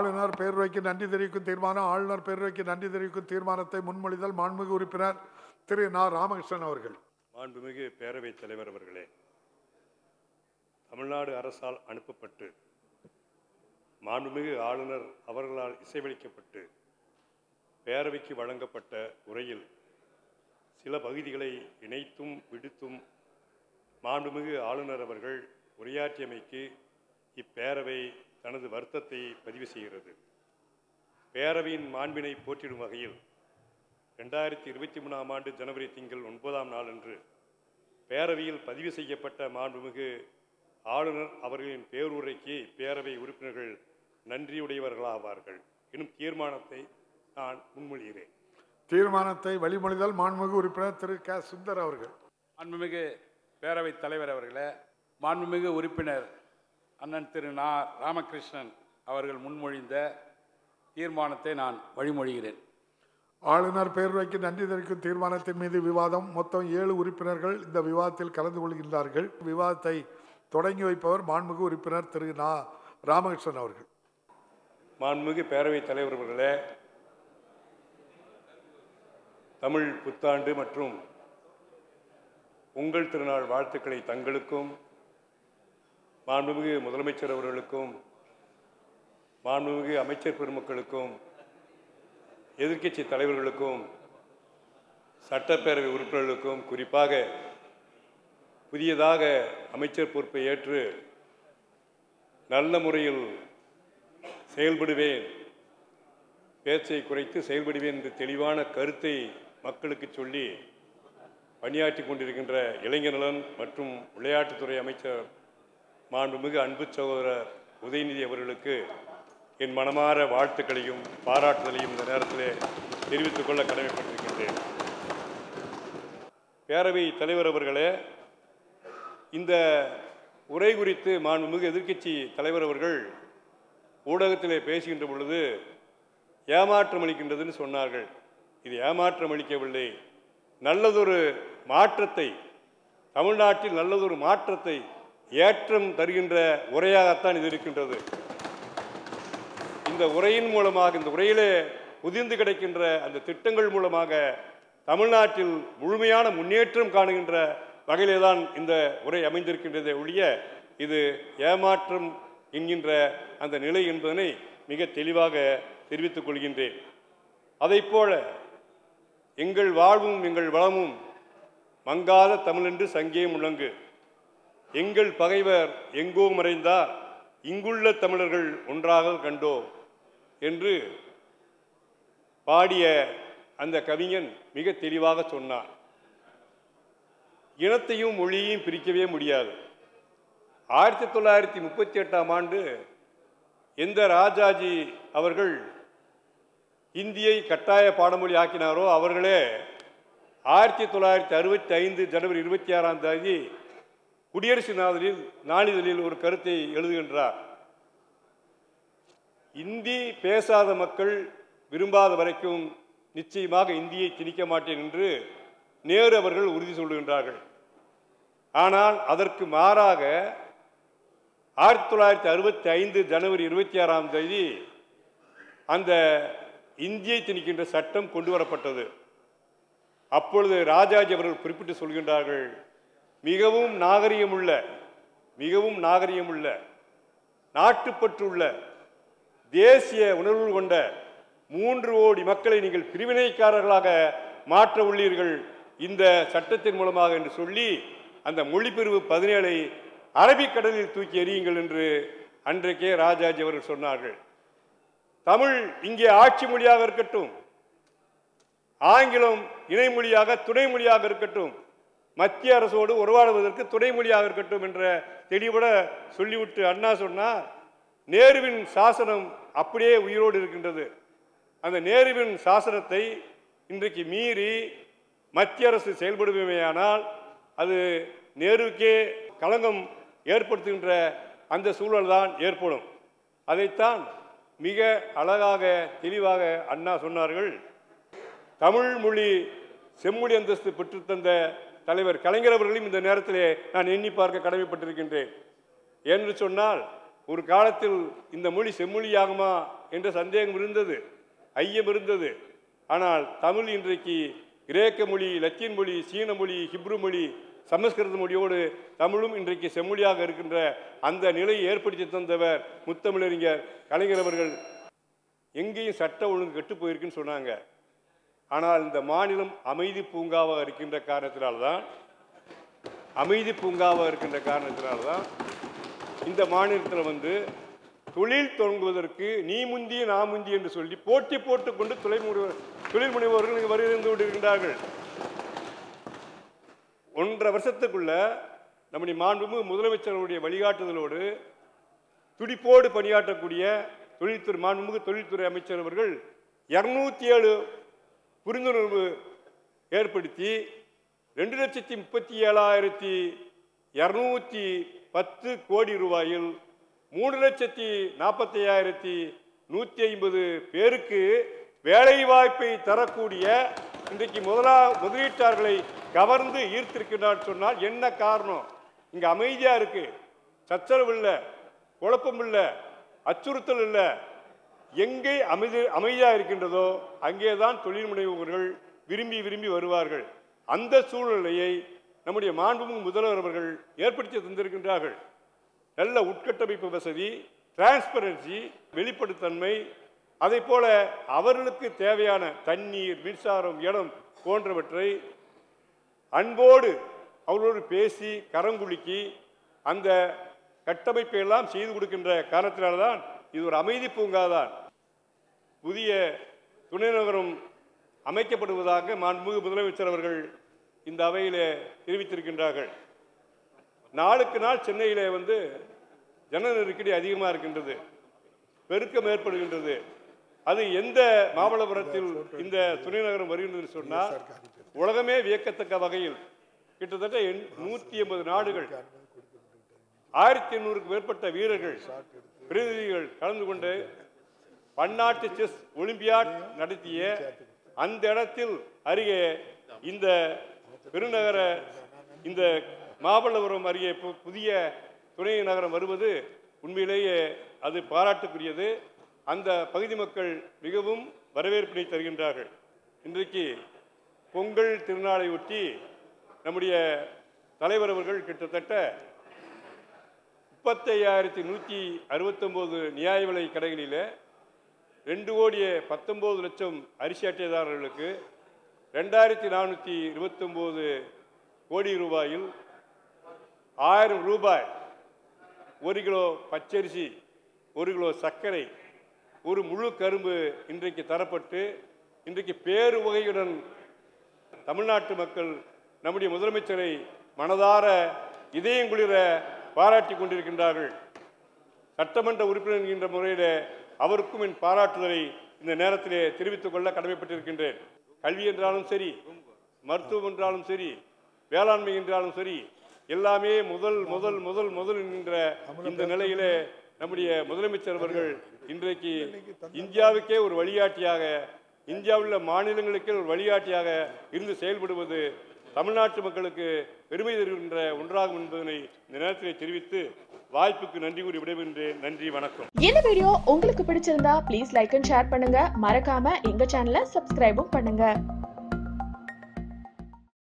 ஆளுநர் பேரவைக்கு நன்றி தெரிவிக்கும் தீர்மானம் ஆளுநர் பேரவைக்கு நன்றி தெரிவிக்கும் தீர்மானத்தை முன்மொழிதல் மாண்புமிகு உறுப்பினர் திரு நா ராமகிருஷ்ணன் அவர்கள் மாண்புமிகு பேரவைத் தலைவர் அவர்களே தமிழ்நாடு அரசால் அனுப்பப்பட்டு மாண்புமிகு ஆளுநர் அவர்களால் இசைவளிக்கப்பட்டு பேரவைக்கு வழங்கப்பட்ட உரையில் சில பகுதிகளை இணைத்தும் விடுத்தும் மாண்புமிகு ஆளுநர் அவர்கள் உரையாற்றியமைக்கு இப்பேரவை தனது வருத்தத்தை பதிவு செய்கிறது பேரவையின் மாண்பினை போற்றிடும் வகையில் ரெண்டாயிரத்தி இருபத்தி மூணாம் ஆண்டு ஜனவரி திங்கள் ஒன்பதாம் நாளன்று பேரவையில் பதிவு செய்யப்பட்ட மாண்புமிகு ஆளுநர் அவர்களின் பேருரைக்கு பேரவை உறுப்பினர்கள் நன்றியுடையவர்களாவார்கள் எனும் தீர்மானத்தை நான் முன்மொழிகிறேன் தீர்மானத்தை வழிமொழிதல் மாண்புமிகு உறுப்பினர் திரு க சுந்தர் அவர்கள் மாண்புமிகு பேரவைத் தலைவர் அவர்களே மாண்புமிகு உறுப்பினர் அண்ணன் திரு நா ராமகிருஷ்ணன் அவர்கள் முன்மொழிந்த தீர்மானத்தை நான் வழிமொழிகிறேன் ஆளுநர் பேரவைக்கு நன்றி தெரிவிக்கும் தீர்மானத்தின் மீது விவாதம் மொத்தம் ஏழு உறுப்பினர்கள் இந்த விவாதத்தில் கலந்து கொள்கின்றார்கள் விவாதத்தை தொடங்கி வைப்பவர் மாண்புமிகு உறுப்பினர் திரு நா ராமகிருஷ்ணன் அவர்கள் மாண்புமிகு பேரவைத் தலைவர் அவர்களே தமிழ் புத்தாண்டு மற்றும் உங்கள் திருநாள் வாழ்த்துக்களை தங்களுக்கும் மாண்புமிகு முதலமைச்சர் அவர்களுக்கும் மாண்புமிகு அமைச்சர் பெருமக்களுக்கும் எதிர்க்கட்சி தலைவர்களுக்கும் சட்டப்பேரவை உறுப்பினர்களுக்கும் குறிப்பாக புதியதாக அமைச்சர் பொறுப்பை ஏற்று நல்ல முறையில் செயல்படுவேன் பேச்சை குறைத்து செயல்படுவேன் என்று தெளிவான கருத்தை மக்களுக்கு சொல்லி பணியாற்றி கொண்டிருக்கின்ற இளைஞர் மற்றும் விளையாட்டுத்துறை அமைச்சர் மாண்புமிகு அன்பு சகோதரர் உதயநிதி அவர்களுக்கு என் மனமார வாழ்த்துக்களையும் பாராட்டுதலையும் இந்த நேரத்திலே தெரிவித்துக் கொள்ள கடமைப்பட்டிருக்கின்றேன் பேரவை தலைவர் அவர்களே இந்த உரை குறித்து மாண்புமிகு எதிர்க்கட்சி தலைவர் அவர்கள் ஊடகத்திலே பேசுகின்ற பொழுது ஏமாற்றம் அளிக்கின்றதுன்னு சொன்னார்கள் இது ஏமாற்றம் அளிக்கவில்லை நல்லதொரு மாற்றத்தை தமிழ்நாட்டில் நல்லதொரு மாற்றத்தை ஏற்றம் தருகின்ற உரையாகத்தான் இது இருக்கின்றது இந்த உரையின் மூலமாக இந்த உரையிலே உதிர்ந்து கிடைக்கின்ற அந்த திட்டங்கள் மூலமாக தமிழ்நாட்டில் முழுமையான முன்னேற்றம் காணுகின்ற வகையிலே தான் இந்த உரை அமைந்திருக்கின்றதே ஒழிய இது ஏமாற்றம் என்கின்ற அந்த நிலை என்பதனை மிக தெளிவாக தெரிவித்துக் கொள்கின்றேன் அதைப் போல எங்கள் வாழ்வும் எங்கள் வளமும் மங்காத தமிழென்று சங்கே முழங்கு எங்கள் பகைவர் எங்கோ மறைந்தார் இங்குள்ள தமிழர்கள் ஒன்றாக கண்டோம் என்று பாடிய அந்த கவிஞன் மிக தெளிவாக சொன்னார் இனத்தையும் மொழியையும் பிரிக்கவே முடியாது ஆயிரத்தி தொள்ளாயிரத்தி முப்பத்தி எட்டாம் ஆண்டு எந்த ராஜாஜி அவர்கள் இந்தியை கட்டாய பாடமொழி ஆக்கினாரோ அவர்களே ஆயிரத்தி தொள்ளாயிரத்தி அறுபத்தி ஐந்து ஜனவரி இருபத்தி ஆறாம் தேதி குடியரசு நாளில் நாளிதழில் ஒரு கருத்தை எழுதுகின்றார் இந்தி பேசாத மக்கள் விரும்பாத வரைக்கும் நிச்சயமாக இந்தியை திணிக்க மாட்டேன் என்று நேரு அவர்கள் உறுதி சொல்லுகின்றார்கள் ஆனால் அதற்கு மாறாக ஆயிரத்தி தொள்ளாயிரத்தி அறுபத்தி ஐந்து ஜனவரி இருபத்தி ஆறாம் தேதி அந்த இந்தியை திணிக்கின்ற சட்டம் கொண்டு வரப்பட்டது அப்பொழுது ராஜாஜி அவர்கள் குறிப்பிட்டு சொல்கின்றார்கள் மிகவும் நாகரிகமுள்ள மிகவும் நாகரிகமுள்ள நாட்டுப்பற்றுள்ள தேசிய உணர்வு கொண்ட மூன்று கோடி மக்களை நீங்கள் பிரிவினைக்காரர்களாக மாற்ற உள்ளீர்கள் இந்த சட்டத்தின் மூலமாக என்று சொல்லி அந்த மொழிப்பிரிவு பதினேழை அரபிக்கடலில் தூக்கி எறியுங்கள் என்று அன்றைக்கே ராஜாஜி அவர்கள் சொன்னார்கள் தமிழ் இங்கே ஆட்சி மொழியாக இருக்கட்டும் ஆங்கிலம் இணைமொழியாக துணை மொழியாக இருக்கட்டும் மத்திய அரசோடு உறவாடுவதற்கு துணை மொழியாக இருக்கட்டும் என்ற தெளிவுட சொல்லிவிட்டு அண்ணா சொன்னார் நேருவின் சாசனம் அப்படியே உயிரோடு இருக்கின்றது அந்த நேருவின் சாசனத்தை இன்றைக்கு மீறி மத்திய அரசு செயல்படுமையானால் அது நேருக்கே களங்கம் ஏற்படுத்துகின்ற அந்த சூழல் தான் ஏற்படும் அதைத்தான் மிக அழகாக தெளிவாக அண்ணா சொன்னார்கள் தமிழ் மொழி செம்மொழி அந்தஸ்து பெற்றுத்தந்த தலைவர் கலைஞர் அவர்களையும் இந்த நேரத்திலே நான் எண்ணி பார்க்க கடமைப்பட்டிருக்கின்றேன் என்று சொன்னால் ஒரு காலத்தில் இந்த மொழி செம்மொழியாகுமா என்ற சந்தேகம் இருந்தது ஐயம் இருந்தது ஆனால் தமிழ் இன்றைக்கு கிரேக்க மொழி லத்தீன் மொழி சீன மொழி ஹிப்ரு மொழி சமஸ்கிருத மொழியோடு தமிழும் இன்றைக்கு செம்மொழியாக இருக்கின்ற அந்த நிலையை ஏற்படுத்தி தந்தவர் முத்தமிழறிஞர் கலைஞர் அவர்கள் எங்கேயும் சட்ட ஒழுங்கு கெட்டு போயிருக்குன்னு சொன்னாங்க ஆனால் இந்த மாநிலம் அமைதி பூங்காவாக இருக்கின்ற காரணத்தினால்தான் அமைதி பூங்காவாக இருக்கின்ற காரணத்தினால்தான் இந்த மாநிலத்தில் வந்து தொழில் தொடங்குவதற்கு நீ முந்தி நான் முந்தி என்று சொல்லி போட்டி போட்டுக்கொண்டு தொழில் முனைவர் தொழில் முனைவோர்கள் இங்கு வருகிருந்து கொண்டிருக்கின்றார்கள் ஒன்றரை வருஷத்துக்குள்ள நம்முடைய மாண்புமிகு முதலமைச்சர்களுடைய வழிகாட்டுதலோடு துடிப்போடு பணியாற்றக்கூடிய தொழில்துறை மாண்புமிகு தொழில்துறை அமைச்சர் அவர்கள் இரநூத்தி ஏழு புரிந்துணர்வு ஏற்படுத்தி ரெண்டு லட்சத்தி முப்பத்தி ஏழாயிரத்தி இரநூத்தி பத்து கோடி ரூபாயில் மூணு லட்சத்தி நாற்பத்தி ஐயாயிரத்தி நூற்றி ஐம்பது பேருக்கு வேலை வாய்ப்பை தரக்கூடிய இன்றைக்கு முதலா முதலீட்டாளர்களை கவர்ந்து ஈர்த்திருக்கிறார் சொன்னால் என்ன காரணம் இங்கே அமைதியாக இருக்கு சச்சரவு இல்லை குழப்பம் இல்லை அச்சுறுத்தல் இல்லை எங்கே அமைதி அமைதியாக இருக்கின்றதோ அங்கே தான் தொழில் முனைவோர்கள் விரும்பி விரும்பி வருவார்கள் அந்த சூழ்நிலையை நம்முடைய மாண்புமிகு முதல்வர் அவர்கள் ஏற்படுத்தி தந்திருக்கின்றார்கள் நல்ல உட்கட்டமைப்பு வசதி டிரான்ஸ்பரன்சி வெளிப்படுத்தன்மை அதை போல அவர்களுக்கு தேவையான தண்ணீர் மின்சாரம் இடம் போன்றவற்றை அன்போடு அவர்களோடு பேசி கரங்குலுக்கி அந்த கட்டமைப்பை எல்லாம் செய்து கொடுக்கின்ற காரணத்தினால்தான் இது ஒரு அமைதி பூங்காதான் புதிய துணை நகரம் அமைக்கப்படுவதாக மாண்புமிகு முதலமைச்சர் அவர்கள் இந்த அவையிலே தெரிவித்திருக்கின்றார்கள் நாளுக்கு நாள் சென்னையிலே வந்து ஜன நெருக்கடி அதிகமாக இருக்கின்றது பெருக்கம் ஏற்படுகின்றது அது எந்த மாமல்லபுரத்தில் இந்த துணை நகரம் வருகின்றது சொன்னால் உலகமே வியக்கத்தக்க வகையில் கிட்டத்தட்ட எண்- நூற்றி எண்பது நாடுகள் ஆயிரத்தி எண்ணூறுக்கு மேற்பட்ட வீரர்கள் பிரதிநிதிகள் கலந்து கொண்டு பன்னாட்டு செஸ் ஒலிம்பியாட் நடத்திய அந்த இடத்தில் அருகே இந்த பெருநகர இந்த மாமல்லபுரம் அருகே பு- புதிய துணை நகரம் வருவது உண்மையிலேயே அது பாராட்டுக்குரியது அந்த பகுதி மக்கள் மிகவும் வரவேற்பினை தருகின்றார்கள் இன்றைக்கு பொங்கல் திருநாளை ஒட்டி நம்முடைய தலைவர் அவர்கள் கிட்டத்தட்ட முப்பத்தையாயிரத்தி நூற்றி அறுபத்தொம்போது நியாய விலை கடைகளில் ரெண்டு கோடியே பத்தொம்போது லட்சம் அரிசி அட்டைதாரர்களுக்கு ரெண்டாயிரத்தி நானூற்றி இருபத்தொம்போது கோடி ரூபாயில் ஆயிரம் ரூபாய் ஒரு கிலோ பச்சரிசி ஒரு கிலோ சர்க்கரை ஒரு முழு கரும்பு இன்றைக்கு தரப்பட்டு இன்றைக்கு பேரு வகையுடன் தமிழ்நாட்டு மக்கள் நம்முடைய முதலமைச்சரை மனதார இதயம் குளிர பாராட்டி கொண்டிருக்கின்றார்கள் சட்டமன்ற உறுப்பினர் என்கின்ற முறையில் அவருக்கும் என் பாராட்டுதலை இந்த நேரத்திலே தெரிவித்துக் கொள்ள கடமைப்பட்டிருக்கின்றேன் கல்வி என்றாலும் சரி மருத்துவம் என்றாலும் சரி வேளாண்மை என்றாலும் சரி எல்லாமே முதல் முதல் முதல் முதல் என்கின்ற இந்த நிலையிலே நம்முடைய முதலமைச்சர் அவர்கள் இன்றைக்கு இந்தியாவுக்கே ஒரு வழிகாட்டியாக இந்தியாவில் உள்ள மாநிலங்களுக்கே ஒரு வழிகாட்டியாக இருந்து செயல்படுவது தமிழ்நாட்டு மக்களுக்கு பெருமை தருகின்ற ஒன்றாகும் என்பதனை இந்த நேரத்திலே தெரிவித்து வாய்ப்புக்கு நன்றி கூறி விடைபெறுகின்றேன் நன்றி வணக்கம் இந்த வீடியோ உங்களுக்கு பிடிச்சிருந்தா ப்ளீஸ் லைக் அண்ட் ஷேர் பண்ணுங்க மறக்காம எங்க சேனலை சப்ஸ்கிரைபும் பண்ணுங்க